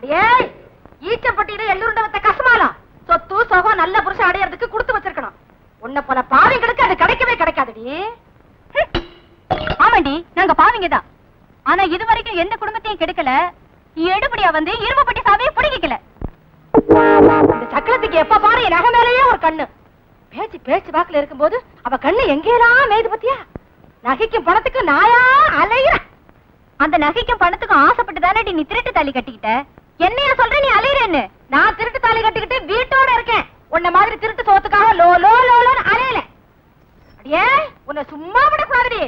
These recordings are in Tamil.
அடியே ஈச்சப்பட்டியில எள்ளூருண்ட வத்த கசமாலம் சொத்து சொகம் நல்ல புருஷன் அடையறதுக்கு கொடுத்து வச்சிருக்கணும் உன்னை போல பாவிங்களுக்கு அது கிடைக்கவே கிடைக்காதுடி ஆமாண்டி நாங்க பாவிங்க தான் ஆனா இது வரைக்கும் எந்த குடும்பத்தையும் கெடுக்கல எடுபடியா வந்து இரும்புப்பட்டி சாவியை பிடிக்கல இந்த சக்கரத்துக்கு எப்ப பாரு என் நகை மேலேயே ஒரு கண்ணு பேச்சு பேச்சு வாக்குல இருக்கும்போது அவ கண்ணு எங்கேயெல்லாம் மேய்து பத்தியா நகைக்கும் பணத்துக்கு நாயா அலையிற அந்த நகைக்கும் பணத்துக்கும் ஆசைப்பட்டு தானே நீ திருட்டு தாலி கட்டிக்கிட்ட என்னைய சொல்ற நீ அலையிறேன்னு நான் திருட்டு தாலி கட்டிக்கிட்டு வீட்டோட இருக்கேன் உன்ன மாதிரி திருட்டு சோத்துக்காக லோ லோ லோ லோன்னு அலையல அடியே உன்னை சும்மா விடக்கூடாதுடி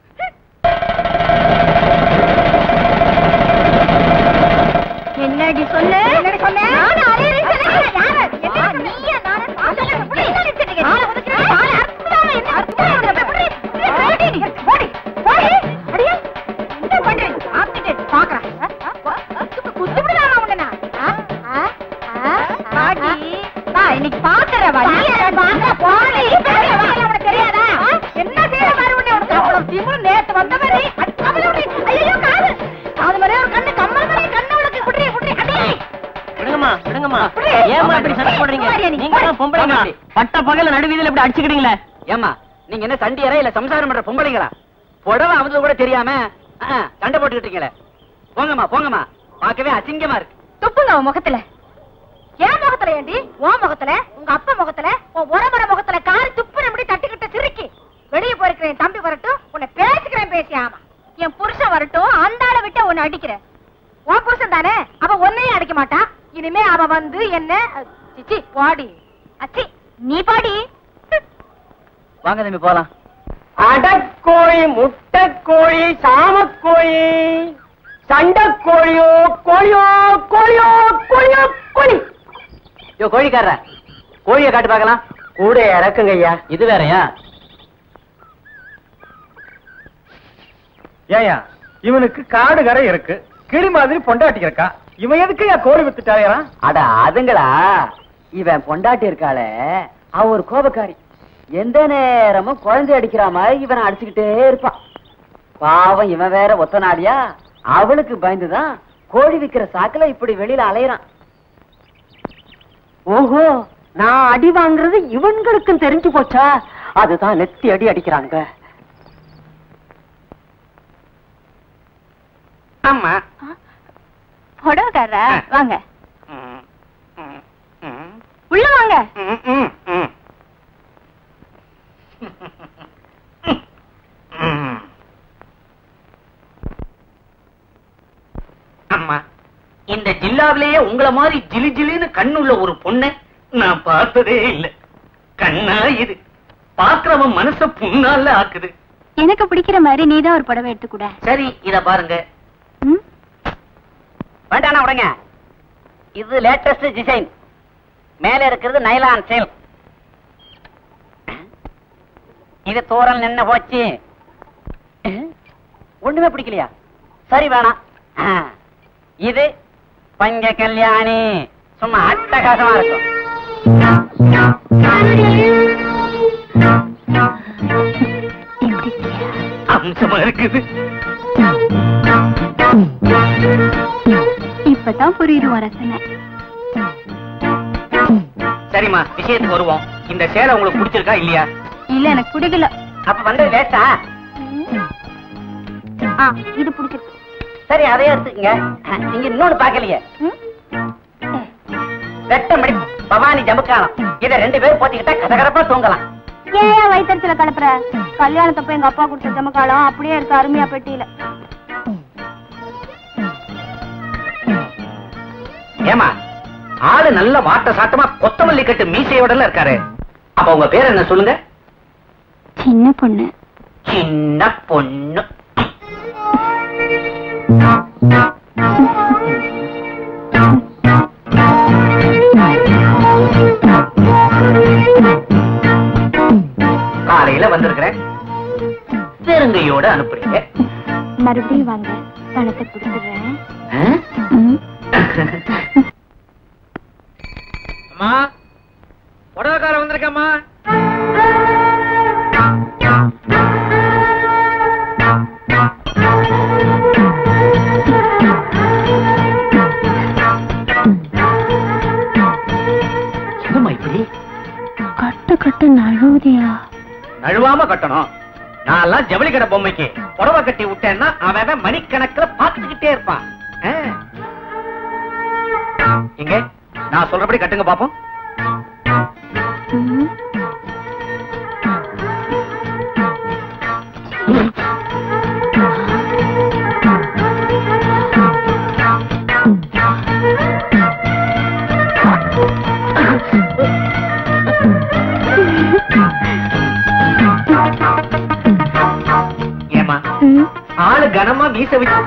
என்னடி சொல்லு என்னடி சொன்ன? நானு அலையிறேன்னு சொன்னேன். யாரு? ஆ, நீயா நானு சாப்பிடல. புடி, என்ன நினைச்சிட்டு ஆளை இருக்க? ஒதுக்குறேன். ஆளை அறுத்துடாம என்ன அறுத்துடாம புடி, புடி, போடி நீ, போடி, போடி. அடியே, என்ன பண்றேன்? சாப்பிட்டுட்டு பாக்குறேன். ஆ, ஆ, ஆ, குத்து- குத்து விடுறானா உன்னை நான்? ஆ, ஆ, ஆ, ஆ, வாடி. ஆ. வா, இன்னைக்கு பாக்குற வா. நீ பாக்குறேன், பாக்குறேன், போடி. போடி, போடி, உனக்கு தெரியாதா? ஆ, என்ன செய்யற மாதிரி உன்னை உனக்கு அவ்வளவு திமிரு நேத்து வந்த மாதிரி அடி, கமல விடு. ஐயையோ, காது. காது மாதிரியே ஒரு கண்ணு, கம்மல் மாதிரியே கண்ணு உனக்கு. குடி, குடி, அடி. விடுங்கம்மா விடுங்கம்மா அப்படி. ஏமா இப்படி சண்டை போடுறீங்க போறியா நீ? நீங்க தான் பொம்பளைங்களா ஆமாடி. பட்ட பகல நடுவீதியில இப்படி அடிச்சுக்கிட்டீங்களே ஏம்மா நீங்க என்ன சண்டியரா இல்ல சம்சாரம் பண்ற பொம்பளைங்களா புடவை அமுது கூட தெரியாம ஆ, சண்டை போட்டுக்கிட்டீங்களே போங்கம்மா போங்கம்மா பார்க்கவே அசிங்கமா இருக்கு துப்புங்க உன் முகத்துல என் முகத்துல ஏண்டி உன் முகத்துல உங்க அப்பா முகத்துல உன் உறமுறை முகத்துல காரி துப்பு நம்பி தட்டுக்கிட்ட சிரிக்கி வெளியே போயிருக்கிறேன் என் தம்பி வரட்டும் உன்னை பேசிக்கிறேன் பேசி ஆமா என் புருஷன் வரட்டும் அந்த ஆளை விட்டு உன்னை அடிக்கிறேன் உன் புருஷன் தானே அவ ஒன்னையும் அடிக்க மாட்டா இனிமே அவ வந்து என்ன சிச்சி போடி அச்சி நீ பாடி வாங்க தம்பி போலாம் அடக்கோழி முட்டைக்கோழி சாமக்கோழி சண்டைக்கோழியோ கோழியோ கோழியோ கோழியோ கோழி யோ கோழிக்காரர கோழியை காட்டு பார்க்கலாம் கூட இறக்குங்க ஐயா இது வேறயா ஏயா இவனுக்கு காடு கரை இருக்கு கிளி மாதிரி பொண்டாட்டி இருக்கா இவன் எதுக்கு என் கோழி வித்துட்டாயா அட அதுங்களா இவன் பொண்டாட்டி இருக்காளே அவ ஒரு கோபக்காரி எந்த நேரமும் குழந்தை அடிக்கிற மாதிரி இவனை அடிச்சுக்கிட்டே இருப்பான் பாவம் இவன் வேற ஒத்த நாடியா அவளுக்கு பயந்துதான் கோழி விக்கிற சாக்குல இப்படி வெளியில அலையறான் ஓஹோ நான் அடி வாங்குறது இவன்களுக்கும் தெரிஞ்சு போச்சா அதுதான் நெத்தி அடி அடிக்கிறாங்க ஆமா புடவைக்காரரா வாங்க உள்ள வாங்க அம்மா இந்த ஜில்லாவிலேயே உங்கள மாதிரி ஜிலி ஜிலின்னு கண்ணுள்ள ஒரு பொண்ணை நான் பார்த்ததே இல்ல கண்ணா இது பாக்குறவன் மனச புண்ணால ஆக்குது எனக்கு பிடிக்கிற மாதிரி நீதான் ஒரு புடவை எடுத்து கூட சரி இத பாருங்க ம்? வேண்டாண்ணா உடங்க இது லேட்டஸ்ட் டிசைன் மேல இருக்கிறது நைலான் சேல் இது தூரல் நின்னு போச்சு ஒண்ணுமே பிடிக்கலையா சரி வேணாம் ஆ, இது பஞ்ச கல்யாணி சும்மா அட்டகாசமா இருக்கும் அம்சமா இருக்குது இப்பதான் புரியுது உன் ரசனை சரிம்மா விஷயத்துக்கு வருவோம் இந்த சேலை உங்களுக்கு பிடிச்சிருக்கா இல்லையா இல்ல எனக்கு பிடிக்கல அப்ப வந்தது லேட்டா ஆ இது பிடிச்சிருக்கு சரி அதையே எடுத்துக்கங்க நீங்க இன்னொன்னு பாக்கலையே ம்? வெட்டமடி பவானி ஜமுக்காலம் இத ரெண்டு பேரும் போத்திக்கிட்டா கதகரப்பா தூங்கலாம் ஏன் வயிற்றுல கலப்புற கல்யாணத்தப்ப எங்க அப்பா கொடுத்த ஜமக்காலம் அப்படியே இருக்கு அருமையா பெட்டியில ஏமா ஆளு நல்ல வாட்ட சாட்டமா கொத்தமல்லி கட்டு மீசையோட இருக்காரு அப்ப உங்க பேர் என்ன சொல்லுங்க சின்ன பொண்ணு சின்ன பொண்ணு காலையில வந்திருக்கிறேன் பெருங்கையோட அனுப்புறீங்க மறுபடியும் வாங்க பணத்தை கொடுத்துடுறேன் ஆ? ம். அம்மா புடவைக்கார வந்திருக்கம்மா விபூதியா நழுவாம கட்டணும் நான் எல்லாம் ஜவுளி கடை பொம்மைக்கு புடவை கட்டி விட்டேன்னா அவன் அவன் மணிக்கணக்குல பாத்துக்கிட்டே இருப்பான் ஆ. இங்க நான் சொல்றபடி கட்டுங்க பாப்போம் ம். ஏமா ம். ஆளு கனமா வீச வச்சு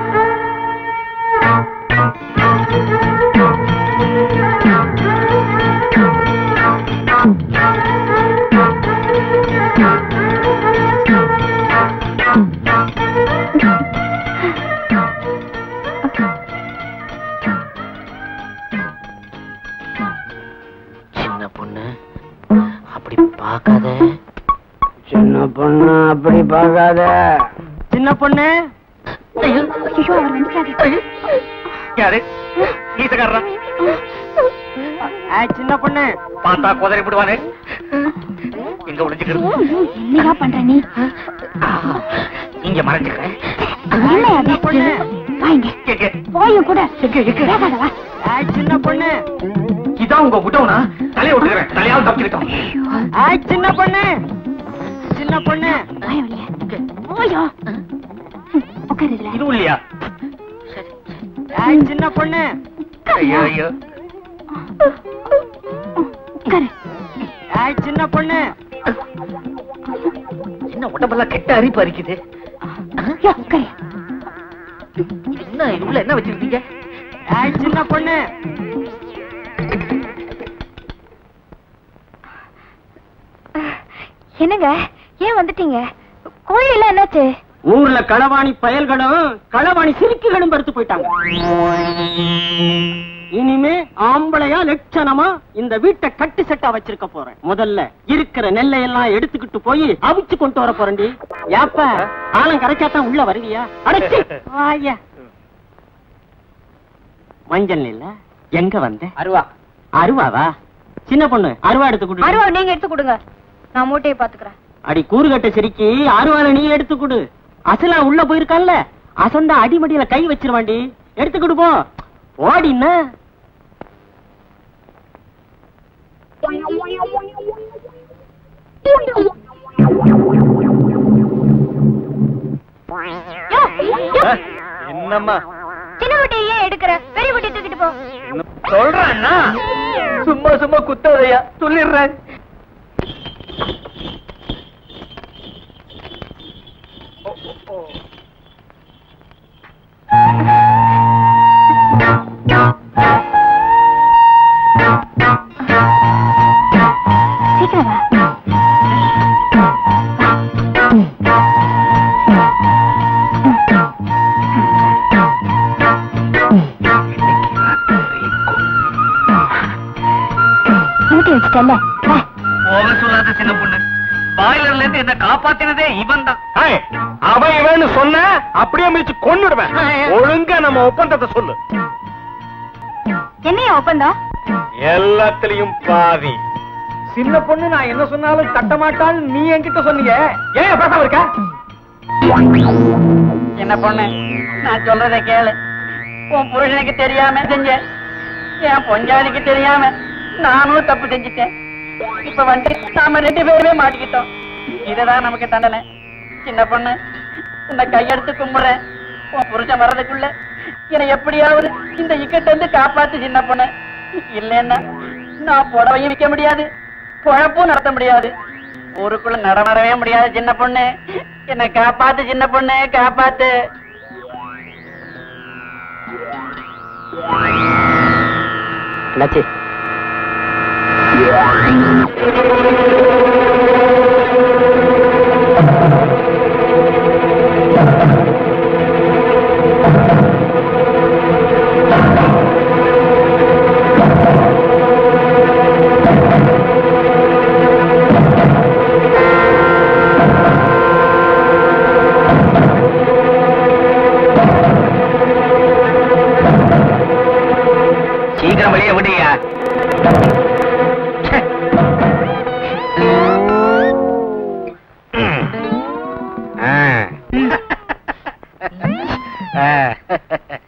சின்ன பொண்ணு அப்படி பார்க்காத சின்ன பொண்ணு அப்படி பார்க்காத சின்ன பொண்ணு ஐயோ அவர் வந்துட்டாரு யாரு வீசக்காரரா சின்ன பொண்ணு பார்த்தா குதிரை விடுவானே எங்க ஒளிஞ்சுக்கிறது என்னையா பண்ற நீ இங்க மறைஞ்சுக்கிறேன் என்ன அது வாங்க எங்க? போயும் கூட எங்க, எங்க? வேகாத வா சின்ன பொண்ணு இதான் உங்க விட்டவனா தலையை விட்டுக்கிறேன் தலையாவது தப்பிக்கிட்டோம் சின்ன பொண்ணு சின்ன பொண்ணு வாய வெளியே போயோ உட்காரு இதுல இதுவும் இல்லையா சின்ன பொண்ணு ஐயோ ஐயோ உட்காரு சின்ன பொண்ணு என்ன உடம்பெல்லாம் கெட்ட அரிப்பு அரிக்குது யோ, உட்காரு என்ன இது உள்ள என்ன வச்சிருக்கீங்க சின்ன பொண்ணு என்னங்க ஏன் வந்துட்டீங்க கோழி எல்லாம் என்னாச்சு ஊர்ல களவாணி பயல்களும் களவாணி சிரிக்குகளும் பருத்து போயிட்டாங்க இனிமே ஆம்பளையா லட்சணமா இந்த வீட்டை கட்டு செட்டா வச்சிருக்க போறேன் முதல்ல இருக்கிற நெல்லை எல்லாம் எடுத்துக்கிட்டு போய் அவிச்சு கொண்டு வர போறேன்டி ஏப்ப ஆலம் கரைச்சாத்தான் உள்ள வருவியா அடைச்சி வாயா மஞ்சள் நெல்ல எங்க வந்த அருவா அருவாவா சின்ன பொண்ணு அருவா எடுத்து கொடு அருவா நீங்க எடுத்து கொடுங்க நான் மூட்டையை பாத்துக்கிறேன் அடி கூறுகட்ட சிரிக்கி அருவால நீ எடுத்து கொடு அசலா உள்ள போயிருக்கான்ல அசந்தா அடிமடியில கை வச்சிருவாண்டி எடுத்து கொடு போ ஓடின்னா என்னம்மா சின்ன மூட்டையை ஏன் எடுக்கிற பெரிய மூட்டையை தூக்கிட்டு போ சொல்றேன்னா சும்மா சும்மா குத்தாதையா சொல்லிடுறேன் சீக்கிரம் வா மூட்டை வச்சுட்டல்ல வா போக சொல்லாத சின்ன பொண்ணு பாய்லர்ல இருந்து என்ன காப்பாத்தினதே இவன் தான் ஏய், அவன் இவன்னு சொன்ன அப்படியே மிதிச்சு கொன்னுடுவேன் ஒழுங்கா நம்ம ஒப்பந்தத்தை சொல்லு என்னையா ஒப்பந்தம் எல்லாத்துலயும் பாதி சின்ன பொண்ணு நான் என்ன சொன்னாலும் தட்ட மாட்டாள் நீ என்கிட்ட சொன்னீங்க ஏன் பேசாம இருக்க என்ன பொண்ணு நான் சொல்றத கேளு உன் புருஷனுக்கு தெரியாம செஞ்ச என் பொஞ்சாதிக்கு தெரியாம நானும் தப்பு செஞ்சுட்டேன் இப்ப வந்து நாம ரெண்டு பேருமே மாட்டிக்கிட்டோம் இதுதான் நமக்கு தண்டனை சின்ன பொண்ணு உன்னை கையெடுத்து கும்பிடுறேன் உன் புருஷன் வர்றதுக்குள்ள என்னை எப்படியாவது இந்த இக்கட்ட இருந்து காப்பாத்து சின்ன பொண்ணு இல்லைன்னா நான் புடவையும் விற்க முடியாது குழப்பும் நடத்த முடியாது ஊருக்குள்ள நடமாடவே முடியாது சின்ன பொண்ணு என்னை காப்பாத்து சின்ன பொண்ணு காப்பாத்து லட்சி சீக்கிரம் வெளியே விடுயா ஆ.